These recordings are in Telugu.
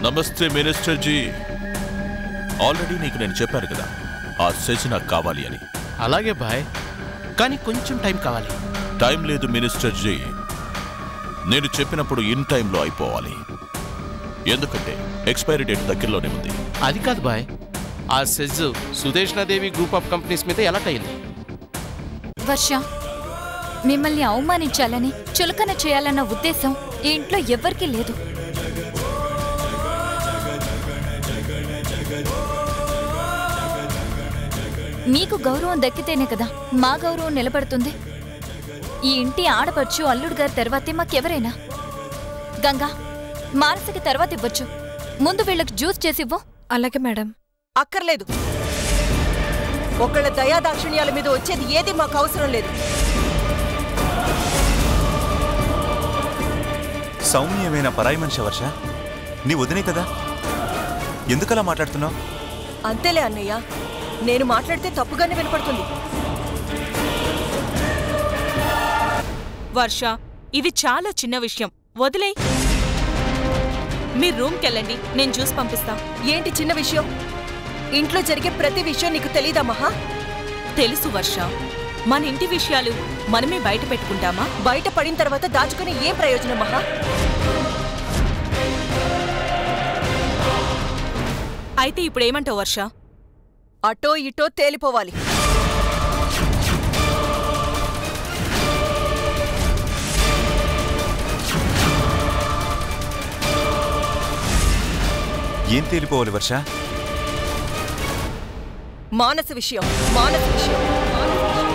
నమస్తే మినిస్టర్ జీ ఆల్రెడీ నీకు నేను చెప్పాను కదా ఆ సెజ్ నాకు కావాలి అని అలాగే బాయ్ కానీ కొంచెం టైం కావాలి టైం లేదు మినిస్టర్ జీ నేను చెప్పినప్పుడు ఇన్ టైంలో అయిపోవాలి ఎందుకంటే ఎక్స్పైరీ డేట్ దగ్గరలోనే ఉంది అది కాదు బాయ్ ఆ సెజ్ సుదేష్ణాదేవి గ్రూప్ ఆఫ్ కంపెనీస్ మీద ఎలా అయింది వర్ష మిమ్మల్ని అవమానించాలని చులకన చేయాలన్న ఉద్దేశం ఈ ఇంట్లో ఎవ్వరికీ లేదు మీకు గౌరవం దక్కితేనే కదా మా గౌరవం నిలబడుతుంది ఈ ఇంటి ఆడపడుచు అల్లుడు గారి తర్వాతే మాకెవరైనా గంగా మానసిక తర్వాత ఇవ్వచ్చు ముందు వీళ్ళకి జ్యూస్ చేసివ్వు అలాగే మేడం అక్కర్లేదు ఒకళ్ళ దయాదాక్షిణ్యాల మీద వచ్చేది ఏది మాకు అవసరం లేదు సౌమ్యమైన పరాయి మనిషి వర్ష నీ వదినే కదా ఎందుకలా మాట్లాడుతున్నావు అంతేలే అన్నయ్య నేను మాట్లాడితే తప్పుగానే వినపడుతుంది వర్ష ఇది చాలా చిన్న విషయం వదిలే మీరు రూమ్కెళ్ళండి నేను జ్యూస్ పంపిస్తా ఏంటి చిన్న విషయం ఇంట్లో జరిగే ప్రతి విషయం నీకు తెలీదా మహా తెలుసు వర్ష మన ఇంటి విషయాలు మనమే బయట పెట్టుకుంటామా బయట పడిన తర్వాత దాచుకుని ఏం ప్రయోజనం మహా అయితే ఇప్పుడు ఏమంటావు వర్ష అటో ఇటో తేలిపోవాలి ఏం తేలిపోవాలి వర్ష మానస విషయం మానస విషయం మానస విషయం.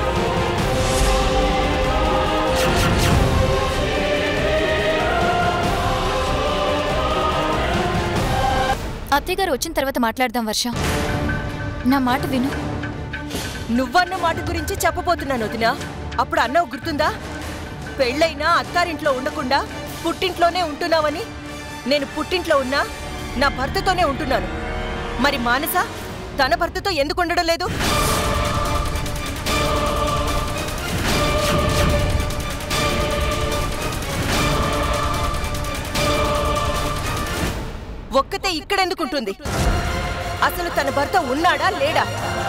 అత్తయ్య గారు వచ్చిన తర్వాత మాట్లాడదాం వర్ష నా మాట విను నువ్వన్న మాట గురించి చెప్పబోతున్నాను వదినా అప్పుడు అన్నవు గుర్తుందా పెళ్ళైనా అత్తారింట్లో ఉండకుండా పుట్టింట్లోనే ఉంటున్నావని నేను పుట్టింట్లో ఉన్నా నా భర్తతోనే ఉంటున్నాను మరి మానస తన భర్తతో ఎందుకు ఉండడం లేదు ఒక్కతే ఇక్కడెందుకుంటుంది అసలు తన భర్త ఉన్నాడా లేడా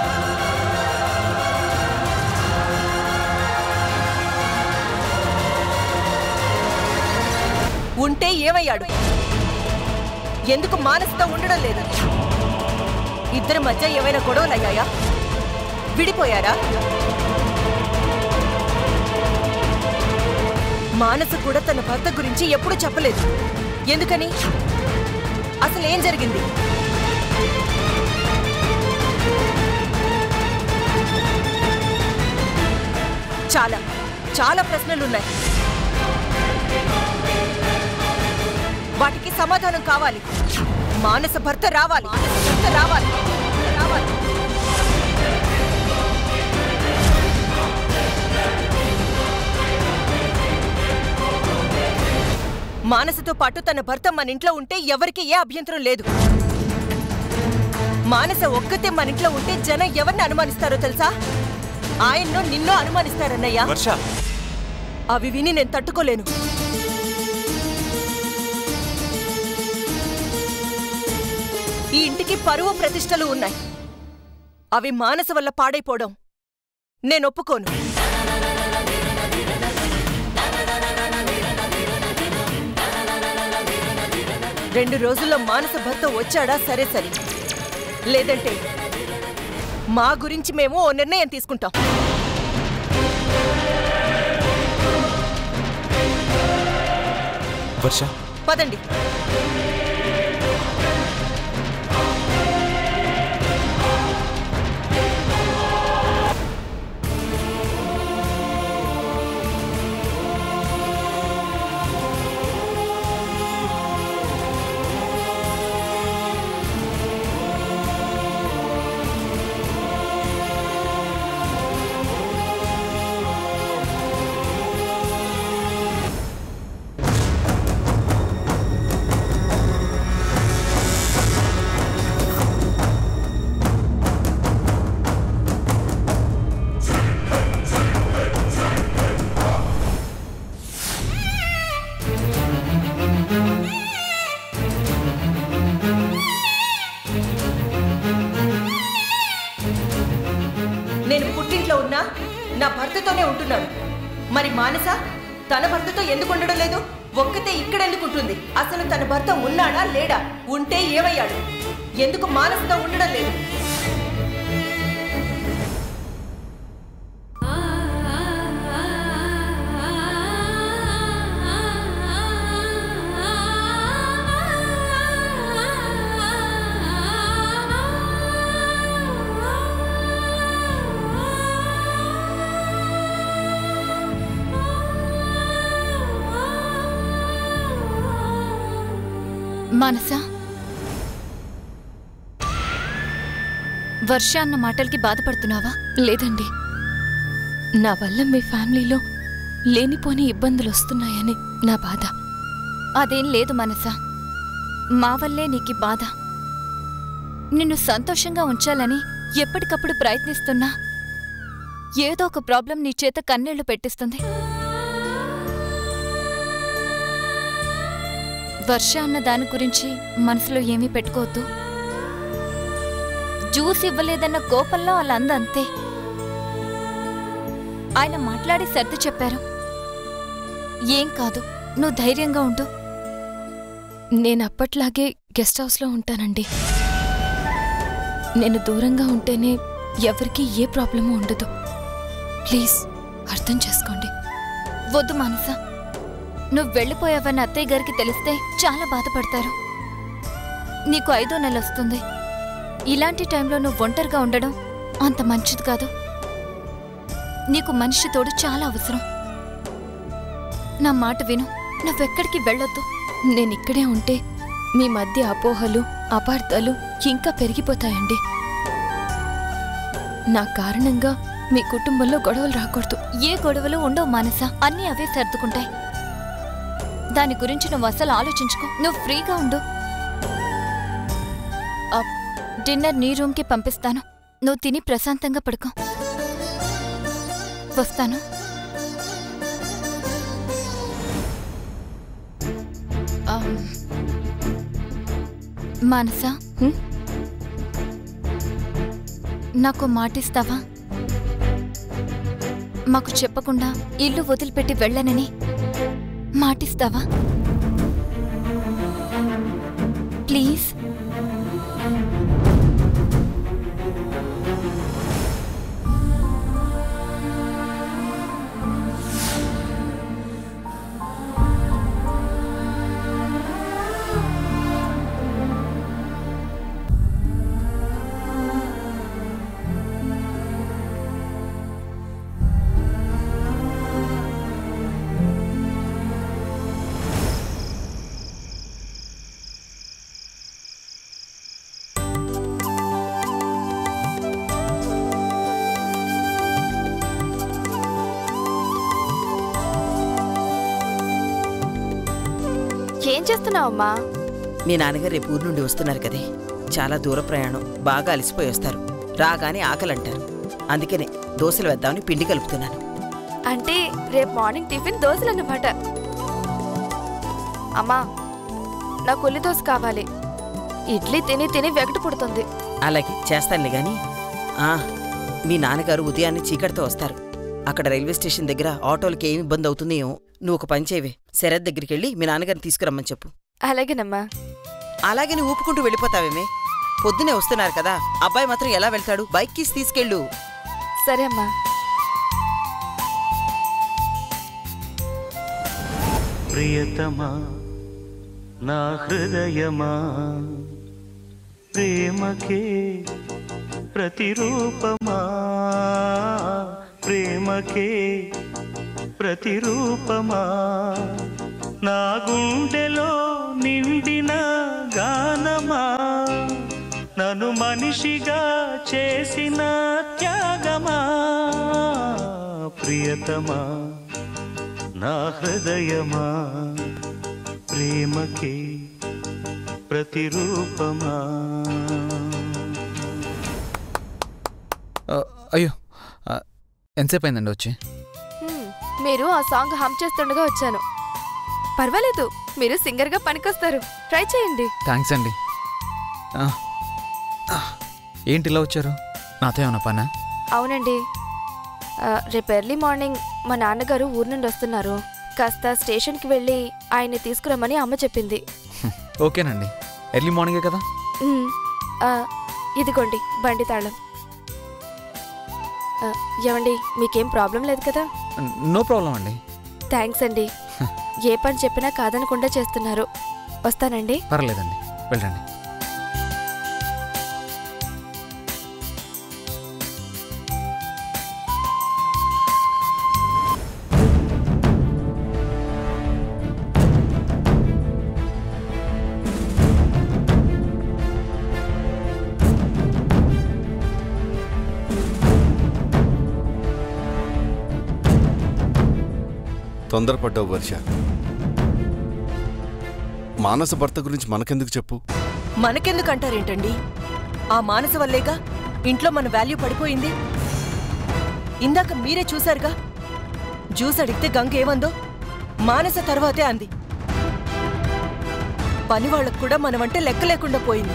ఉంటే ఏమయ్యాడు ఎందుకు మానసుతో ఉండడం లేదు ఇద్దరి మధ్య ఏమైనా గొడవలయ్యాయా విడిపోయారా మానసు కూడా తన భర్త గురించి ఎప్పుడూ చెప్పలేదు ఎందుకని అసలు ఏం జరిగింది చాలా చాలా ప్రశ్నలున్నాయి వాటికి సమాధానం కావాలి మానస భర్త రావాలి మానస భర్త రావాలి రావాలి మానసతో పాటు తన భర్త మన ఇంట్లో ఉంటే ఎవరికి ఏ అభ్యంతరం లేదు మానస ఒక్కతే మన ఇంట్లో ఉంటే జనం ఎవరిని అనుమానిస్తారో తెలుసా ఆయన్నో నిన్నో అనుమానిస్తారన్నయ్యా వర్ష అవి విని నేను తట్టుకోలేను ఈ ఇంటికి పరువు ప్రతిష్టలు ఉన్నాయి అవి మానస వల్ల పాడైపోవడం నేను ఒప్పుకోను రెండు రోజుల్లో మానస భర్త వచ్చాడా సరే సరే లేదంటే మా గురించి మేము ఓ నిర్ణయం తీసుకుంటాం వర్ష పదండి నా భర్తతోనే ఉంటున్నాడు మరి మానస తన భర్తతో ఎందుకు ఉండడం లేదు ఒక్కతే ఇక్కడ ఎందుకు ఉంటుంది అసలు తన భర్త ఉన్నాడా లేడా ఉంటే ఏమయ్యాడు ఎందుకు మానసతో ఉండడం లేదు మానస వర్ష అన్న మాటలకి బాధపడుతున్నావా లేదండి నా వల్ల మీ ఫ్యామిలీలో లేనిపోని ఇబ్బందులు వస్తున్నాయని నా బాధ అదేం లేదు మనస మా వల్లే నీకి బాధ నిన్ను సంతోషంగా ఉంచాలని ఎప్పటికప్పుడు ప్రయత్నిస్తున్నా ఏదో ఒక ప్రాబ్లం నీ చేత కన్నీళ్లు పెట్టిస్తుంది వర్ష అన్న దాని గురించి మనసులో ఏమీ పెట్టుకోవద్దు జ్యూస్ ఇవ్వలేదన్న కోపంలో అలా అంతే ఆయన మాట్లాడి సర్ది చెప్పారు ఏం కాదు నువ్వు ధైర్యంగా ఉండు నేను అప్పట్లాగే గెస్ట్ హౌస్లో ఉంటానండి నేను దూరంగా ఉంటేనే ఎవరికీ ఏ ప్రాబ్లము ఉండదు ప్లీజ్ అర్థం చేసుకోండి వద్దు మానస నువ్వు వెళ్ళిపోయావని అత్తయ్య గారికి తెలిస్తే చాలా బాధపడతారు నీకు ఐదో నెల వస్తుంది ఇలాంటి టైంలో నువ్వు ఒంటరిగా ఉండడం అంత మంచిది కాదు నీకు మనిషి తోడు చాలా అవసరం నా మాట విను నువ్వెక్కడికి వెళ్ళొద్దు నేను ఇక్కడే ఉంటే మీ మధ్య అపోహలు అపార్థాలు ఇంకా పెరిగిపోతాయండి నా కారణంగా మీ కుటుంబంలో గొడవలు రాకూడదు ఏ గొడవలు ఉండవు మానస అన్నీ అవే సర్దుకుంటాయి దాని గురించి నువ్వు అసలు ఆలోచించుకో నువ్వు ఫ్రీగా ఉండు ఆ, డిన్నర్ నీ రూమ్కి పంపిస్తాను నువ్వు తిని ప్రశాంతంగా పడుకో వస్తాను ఆ, మానస హ్మ్? నాకు మాటిస్తావా మాకు చెప్పకుండా ఇల్లు వదిలిపెట్టి వెళ్ళనని మాటిస్తావా ప్లీజ్ ఏం చేస్తున్నావమ్మా మీ నాన్నగారు రేపు ఊరు నుండి వస్తున్నారు కదే చాలా దూర ప్రయాణం బాగా అలసిపోయి వస్తారు రాగానే ఆకలి అంటారు అందుకనే దోశలు వేద్దామని పిండి కలుపుతున్నాను అంటే రేపు మార్నింగ్ టిఫిన్ దోశలు అన్నమాట అమ్మా నాకు ఉల్లి దోశ కావాలి ఇడ్లీ తిని తిని వెగట పుడుతుంది అలాగే చేస్తానులే గాని ఆ, మీ నాన్నగారు ఉదయాన్నే చీకటితో వస్తారు అక్కడ రైల్వే స్టేషన్ దగ్గర ఆటోలకి ఏమి ఇబ్బంది అవుతుందేమో నువ్వు ఒక పని చేయవే శరత్ దగ్గరికి వెళ్ళి మీ నాన్నగారిని తీసుకురమ్మని చెప్పు అలాగేనమ్మా అలాగే నువ్వు ఊపుకుంటూ వెళ్ళిపోతావేమే పొద్దునే వస్తున్నారు కదా అబ్బాయి మాత్రం ఎలా వెళ్తాడు బైక్ కీస్ తీసుకెళ్ళు సరే అమ్మా ప్రియతమా నా హృదయమా ప్రేమకే ప్రతిరూపమా ప్రేమకే ప్రతిరూపమా నా గుండెలో నిండిన గానమా నన్ను మనిషిగా చేసిన త్యాగమా ప్రియతమా నా హృదయమా ప్రేమకే ప్రతిరూపమా ఆ, అయ్యో ఆ, ఎంతసేపు అయిందండి వచ్చి హ్మ్, మీరు ఆ సాంగ్ హమ్ చేస్తుండగా వచ్చాను పర్వాలేదు మీరు సింగర్గా పనికొస్తారు ట్రై చేయండి థ్యాంక్స్ అండి ఆ, ఆ, ఏంటి ఇలా వచ్చారు నాతో ఏమన్నా పనా అవునండి ఆ, రేపు ఎర్లీ మార్నింగ్ మా నాన్నగారు ఊరు నుండి వస్తున్నారు కాస్త స్టేషన్కి వెళ్ళి ఆయన్ని తీసుకురమ్మని అమ్మ చెప్పింది ఓకేనండి ఎర్లీ మార్నింగే కదా ఉమ్, ఆ, ఇదిగోండి బండి తాళం ఆ, ఏమండి మీకేం ప్రాబ్లం లేదు కదా నో ప్రాబ్లం అండి థ్యాంక్స్ అండి ఏ పని చెప్పినా కాదనకుండా చేస్తున్నారు వస్తానండి పర్లేదండి వెళ్ళండి తొందరపడ్డావు వర్ష మానస భర్త గురించి మనకెందుకు చెప్పు మనకెందుకు అంటారేంటండి ఆ మానస వల్లేగా ఇంట్లో మన వాల్యూ పడిపోయింది ఇందాక మీరే చూశారుగా జ్యూస్ అడిగితే గంగ ఏమందో మానస తర్వాతే అంది పని వాళ్ళకు కూడా మనమంటే లెక్క లేకుండా పోయింది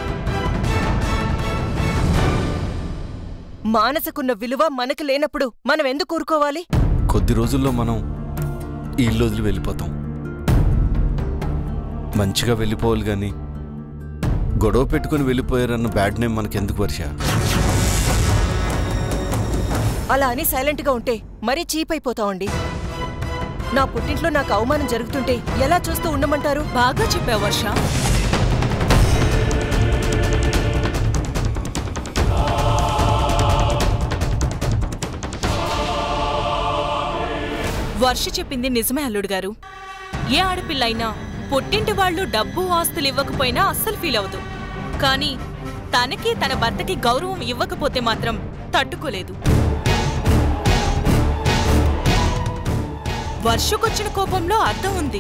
మానసకున్న విలువ మనకు లేనప్పుడు మనం ఎందుకు ఊరుకోవాలి కొద్ది రోజుల్లో మనం ఈ ఇల్లు వదిలి వెళ్ళిపోతాం మంచిగా వెళ్ళిపోవాలి కానీ గొడవ పెట్టుకుని వెళ్ళిపోయారన్న బ్యాడ్ నేమ్ మనకెందుకు వర్ష అలా అని సైలెంట్గా ఉంటే మరీ చీప్ అయిపోతామండి నా పుట్టింట్లో నాకు అవమానం జరుగుతుంటే ఎలా చూస్తూ ఉండమంటారు బాగా చెప్పావు వర్ష వర్ష చెప్పింది నిజమే అల్లుడు గారు ఏ ఆడపిల్లైనా పుట్టింటి వాళ్ళు డబ్బు ఆస్తులు ఇవ్వకపోయినా అస్సలు ఫీల్ అవ్వదు కానీ తనకి తన భర్తకి గౌరవం ఇవ్వకపోతే మాత్రం తట్టుకోలేదు వర్షకొచ్చిన కోపంలో అర్థం ఉంది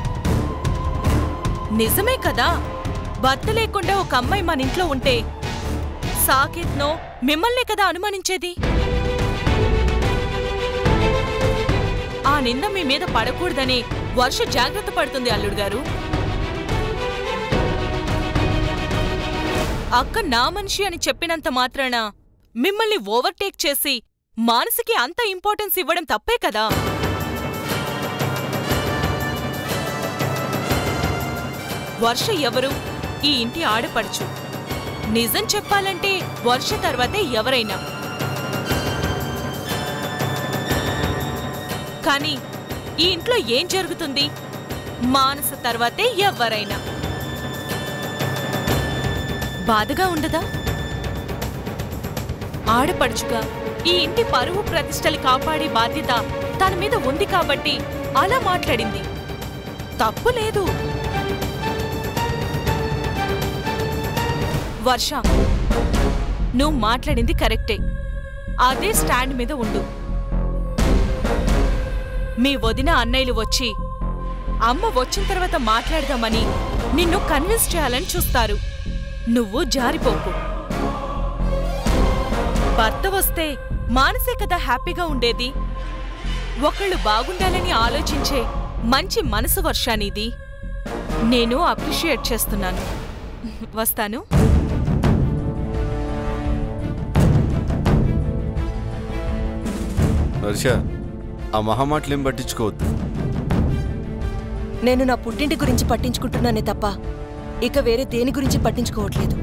నిజమే కదా భర్త లేకుండా ఒక అమ్మాయి మన ఇంట్లో ఉంటే సాకేత్నో మిమ్మల్నే కదా అనుమానించేది ఆ నింద మీ మీద పడకూడదని వర్ష జాగ్రత్త పడుతుంది అల్లుడు గారు అక్క నా మనిషి అని చెప్పినంత మాత్రాన మిమ్మల్ని ఓవర్టేక్ చేసి మానసికి అంత ఇంపార్టెన్స్ ఇవ్వడం తప్పే కదా వర్ష ఎవరు ఈ ఇంటి ఆడపడుచు నిజం చెప్పాలంటే వర్ష తర్వాతే ఎవరైనా కానీ ఈ ఇంట్లో ఏం జరుగుతుంది మానస తర్వాతే ఎవరైనా బాధగా ఉండదా ఆడపడుచుగా ఈ ఇంటి పరువు ప్రతిష్టలు కాపాడే బాధ్యత తన మీద ఉంది కాబట్టి అలా మాట్లాడింది తప్పు లేదు వర్ష నువ్వు మాట్లాడింది కరెక్టే అదే స్టాండ్ మీద ఉండు మీ వదిన అన్నయ్యలు వచ్చి అమ్మ వచ్చిన తర్వాత మాట్లాడదామని నిన్ను కన్విన్స్ చేయాలని చూస్తారు నువ్వు జారిపోకు భర్త వస్తే మానసే కదా హ్యాపీగా ఉండేది ఒకళ్ళు బాగుండాలని ఆలోచించే మంచి మనసు వర్షానిది నేను అప్రిషియేట్ చేస్తున్నాను వస్తాను వర్ష ఆ మహామాటలేం పట్టించుకోవద్దు నేను నా పుట్టింటి గురించి పట్టించుకుంటున్నానే తప్ప ఇక వేరే దేని గురించి పట్టించుకోవట్లేదు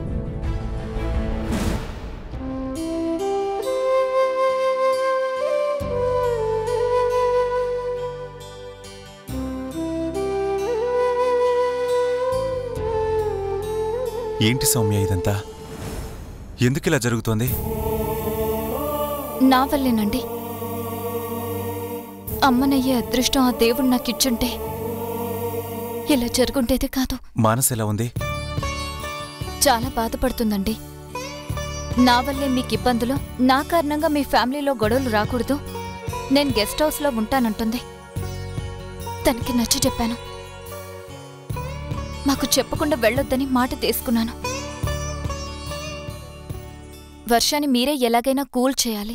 ఏంటి సౌమ్య ఇదంతా ఎందుకు ఇలా జరుగుతోంది నా వల్లేనండి అమ్మనయ్యే అదృష్టం ఆ దేవుడు నాకిచ్చుంటే ఇలా జరుగుండేది కాదు మానస్ ఎలా ఉంది చాలా బాధపడుతుందండి నా వల్లే మీకు ఇబ్బందులు నా కారణంగా మీ ఫ్యామిలీలో గొడవలు రాకూడదు నేను గెస్ట్ హౌస్లో ఉంటానంటుంది తనకి నచ్చ చెప్పాను మాకు చెప్పకుండా వెళ్ళొద్దని మాట తీసుకున్నాను వర్షాన్ని మీరే ఎలాగైనా కూల్ చేయాలి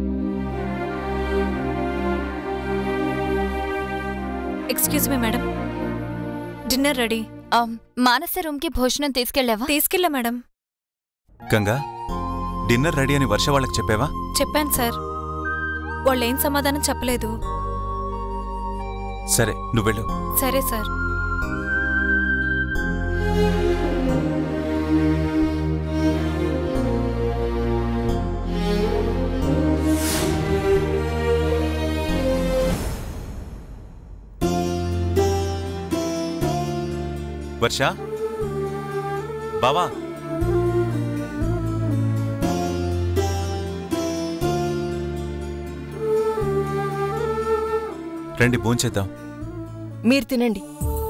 excuse me madam dinner ready ఆమ్, మానస రూమ్కి భోజనం తీసుకెళ్ళావా తీసుకెళ్ళా మేడం గంగా డిన్నర్ రెడీ అని వర్ష వాళ్ళకి చెప్పావా చెప్పాను సార్ వాళ్ళేం సమాధానం చెప్పలేదు సరే నువ్వు వెళ్ళు సరే సార్ వర్ష బావా రండి భోంచేద్దాం మీరు తినండి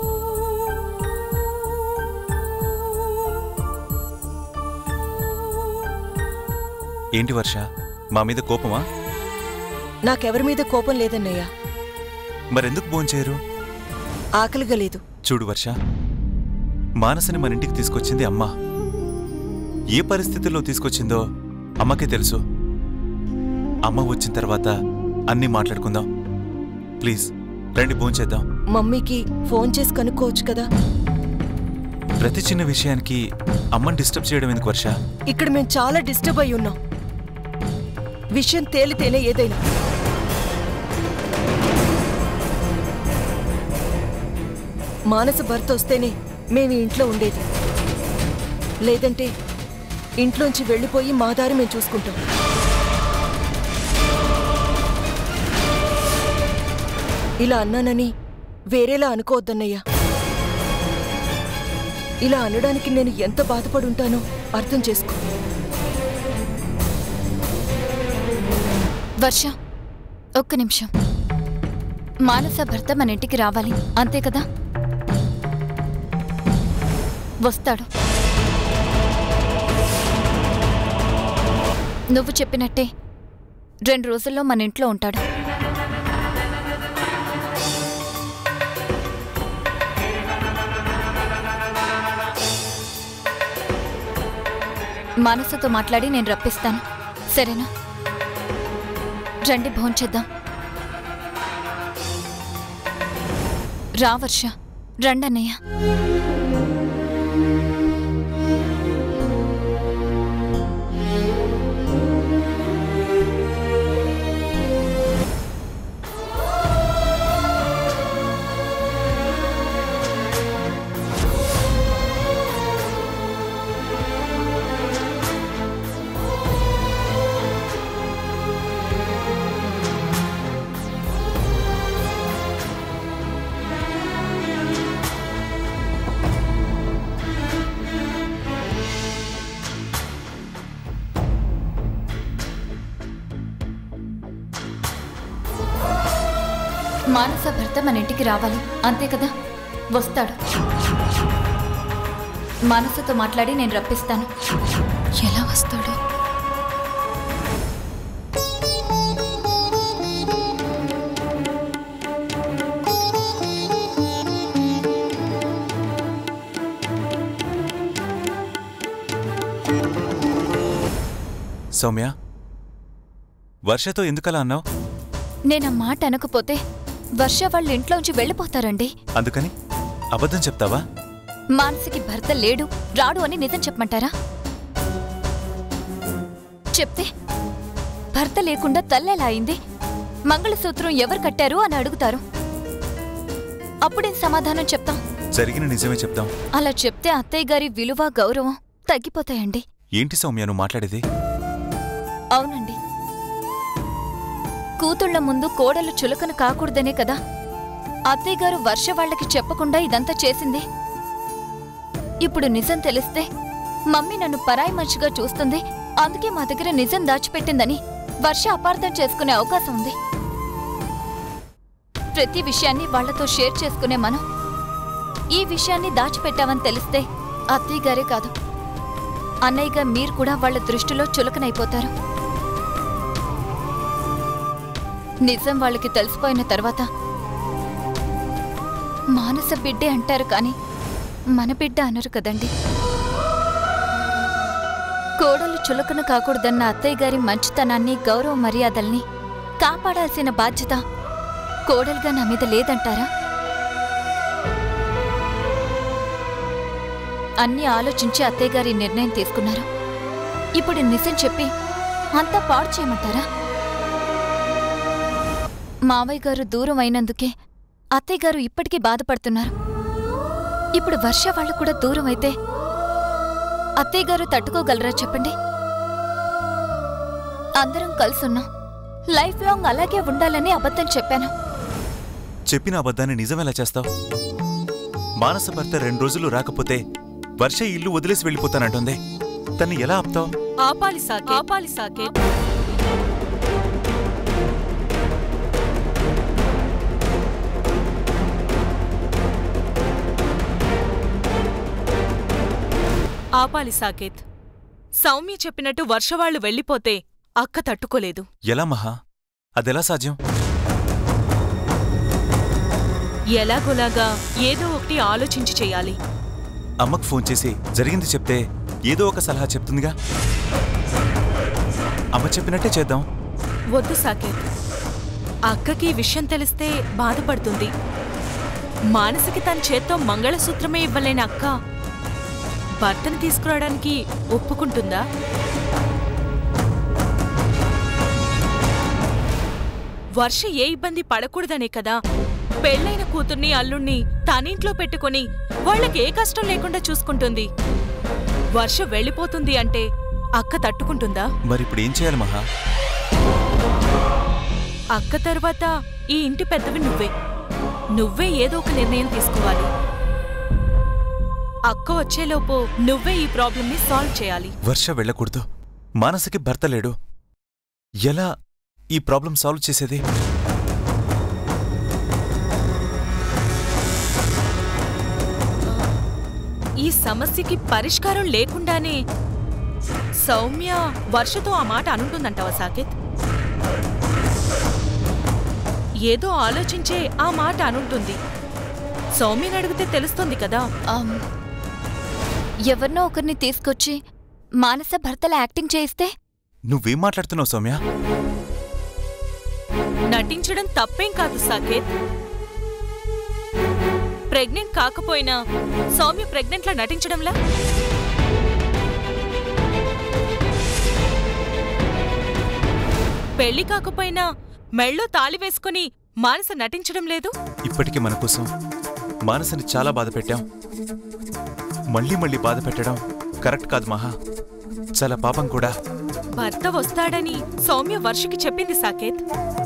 ఏంటి వర్ష మా మీద కోపమా నాకెవరి మీద కోపం లేదన్నయ్య మరెందుకు భోంచేయరు ఆకలిగా లేదు చూడు వర్ష మానసని మన ఇంటికి తీసుకొచ్చింది అమ్మ ఏ పరిస్థితుల్లో తీసుకొచ్చిందో అమ్మకే తెలుసు అమ్మ వచ్చిన తర్వాత అన్నీ మాట్లాడుకుందాం ప్లీజ్ రండి భోంచేద్దాం మమ్మీకి ఫోన్ చేసి కనుక్కోవచ్చు కదా ప్రతి చిన్న విషయానికి అమ్మని డిస్టర్బ్ చేయడం ఎందుకు వర్ష ఇక్కడ మేము చాలా డిస్టర్బ్ అయి ఉన్నాం విషయం తేలితేనే ఏదైనా మానస భర్త వస్తేనే మేము ఈ ఇంట్లో ఉండేది లేదంటే ఇంట్లోంచి వెళ్ళిపోయి మా దారి మేము చూసుకుంటాం ఇలా అన్నానని వేరేలా అనుకోవద్దన్నయ్యా ఇలా అనడానికి నేను ఎంత బాధపడుంటానో అర్థం చేసుకో వర్ష ఒక్క నిమిషం మానస భర్త మన ఇంటికి రావాలి అంతే కదా వస్తాడు నువ్వు చెప్పినట్టే రెండు రోజుల్లో మన ఇంట్లో ఉంటాడు మానసతో మాట్లాడి నేను రప్పిస్తాను సరేనా రండి భోంచేద్దాం రా వర్ష రండన్నయ్య మానస భర్త మన ఇంటికి రావాలి అంతే కదా వస్తాడు మానసతో మాట్లాడి నేను రప్పిస్తాను ఎలా వస్తాడు సౌమ్య వర్షతో ఎందుకలా అన్నావు నేను ఆ మాట అనకపోతే వర్ష వాళ్ళ ఇంట్లోంచి వెళ్ళిపోతారండి అందుకని అబద్ధం చెప్తావా మానసికి భర్త లేడు రాడు అని నిజం చెప్పమంటారా చెప్తే భర్త లేకుండా తల్లెలా అయింది మంగళసూత్రం ఎవరు కట్టారు అని అడుగుతారు అప్పుడేం సమాధానం చెప్తాం జరిగిన నిజమే చెప్దాం అలా చెప్తే అత్తయ్య గారి విలువ గౌరవం తగ్గిపోతాయండి ఏంటి సౌమ్య నువ్వు మాట్లాడేది అవునండి కూతుళ్ల ముందు కోడలు చులకన కాకూడదనే కదా అత్తయ్య గారు వర్ష వాళ్ళకి చెప్పకుండా ఇదంతా చేసింది ఇప్పుడు నిజం తెలిస్తే మమ్మీ నన్ను పరాయి మనిషిగా చూస్తుంది అందుకే మా దగ్గర నిజం దాచిపెట్టిందని వర్ష అపార్థం చేసుకునే అవకాశం ఉంది ప్రతి విషయాన్ని వాళ్లతో షేర్ చేసుకునే మనం ఈ విషయాన్ని దాచిపెట్టామని తెలిస్తే అత్తయ్య గారే కాదు అన్నయ్యగా మీరు కూడా వాళ్ళ దృష్టిలో చులకనైపోతారు నిజం వాళ్ళకి తెలిసిపోయిన తర్వాత మానస బిడ్డే అంటారు కానీ మన బిడ్డ అనరు కదండి కోడలు చులకన కాకూడదన్న అత్తయ్య గారి మంచితనాన్ని గౌరవ మర్యాదల్ని కాపాడాల్సిన బాధ్యత కోడలుగా నా మీద లేదంటారా అన్నీ ఆలోచించి అత్తయ్య గారి నిర్ణయం తీసుకున్నారు ఇప్పుడు నిజం చెప్పి అంతా పాడు చేయమంటారా మావయ్య గారు దూరం అయినందుకే అత్తయ్య గారు ఇప్పటికీ బాధపడుతున్నారు ఇప్పుడు వర్ష వాళ్ళు కూడా దూరం అయితే అత్తయ్య గారు తట్టుకోగలరా చెప్పండి అందరం కలిసున్నాం లైఫ్ లాంగ్ అలాగే ఉండాలని అబద్ధం చెప్పాను చెప్పిన అబద్ధాన్ని నిజమేలా చేస్తావు మానస భర్త రెండు రోజులు రాకపోతే వర్ష ఈ ఇల్లు వదిలేసి వెళ్ళిపోతానంటుంది తన్ని ఎలా ఆపుతావు ఆపాలి సాకే ఆపాలి సాకే ఆపాలి సాకేత్ సౌమ్య చెప్పినట్టు వర్షవాళ్లు వెళ్ళిపోతే అక్క తట్టుకోలేదు ఎలా మహా అదెలా సాధ్యం ఎలాగోలాగా ఏదో ఒకటి ఆలోచించి చెయ్యాలి అమ్మకు ఫోన్ చేసి జరిగింది చెప్తే ఏదో ఒక సలహా చెప్తుందిగా అమ్మ చెప్పినట్టే చేద్దాం వద్దు సాకేత్ అక్కకి ఈ విషయం తెలిస్తే బాధపడుతుంది మానసికి తన చేత్తో మంగళసూత్రమే ఇవ్వలేని అక్క భర్తను తీసుకురావడానికి ఒప్పుకుంటుందా వర్ష ఏ ఇబ్బంది పడకూడదనే కదా పెళ్ళైన కూతుర్ని అల్లుణ్ణి తనింట్లో పెట్టుకొని వాళ్ళకి ఏ కష్టం లేకుండా చూసుకుంటుంది వర్ష వెళ్ళిపోతుంది అంటే అక్క తట్టుకుంటుందా మరి ఇప్పుడు ఏం చేయాలి మహా అక్క తర్వాత ఈ ఇంటి పెద్దవి నువ్వే నువ్వే ఏదో ఒక నిర్ణయం తీసుకోవాలి అక్క వచ్చేలోపు నువ్వే ఈ ప్రాబ్లంని సాల్వ్ చేయాలి వర్ష వెళ్ళకూడదు మానసకి భర్త లేడు ఎలా ఈ ప్రాబ్లం సాల్వ్ చేసేది ఈ సమస్యకి పరిష్కారం లేకుండానే సౌమ్య వర్షతో ఆ మాట అనుంటుందంటావా సాకేత్ ఏదో ఆలోచించే ఆ మాట అనుంటుంది సౌమ్యని అడిగితే తెలుస్తుంది కదా ఆమ్, ఎవరినో ఒకరిని తీసుకొచ్చి మానస భర్తల యాక్టింగ్ చేయిస్తే నువ్వేం మాట్లాడుతున్నావు సౌమ్య నటించడం తప్పేం కాదు సాకేత్ ప్రెగ్నెంట్ కాకపోయినా సౌమ్య ప్రెగ్నెంట్లా నటించడంలా పెళ్లి కాకపోయినా మెళ్ళో తాళి వేసుకుని మానస నటించడం లేదు ఇప్పటికీ మన కోసం మానసని చాలా బాధ పెట్టాం మళ్ళీ మళ్ళీ బాధ పెట్టడం కరెక్ట్ కాదు మహా చాలా పాపం కూడా భర్త వస్తాడని సౌమ్య వర్షకి చెప్పింది సాకేత్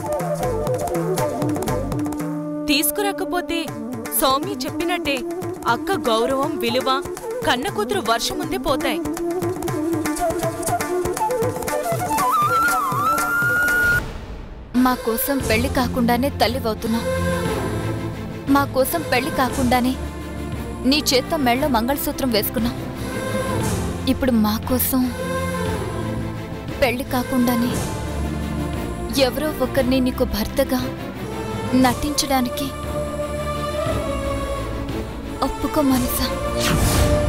తీసుకురాకపోతే సౌమ్య చెప్పినట్టే అక్క గౌరవం విలువ కన్న కూతురు వర్ష ముందే పోతాయి మా కోసం పెళ్లి కాకుండానే తల్లివవుతున్నావు మా కోసం పెళ్లి కాకుండానే నీ చేత్తో మెళ్ళో మంగళసూత్రం వేసుకున్నావు ఇప్పుడు మా కోసం పెళ్లి కాకుండానే ఎవరో ఒకరిని నీకు భర్తగా నటించడానికి ఒప్పుకో మనసా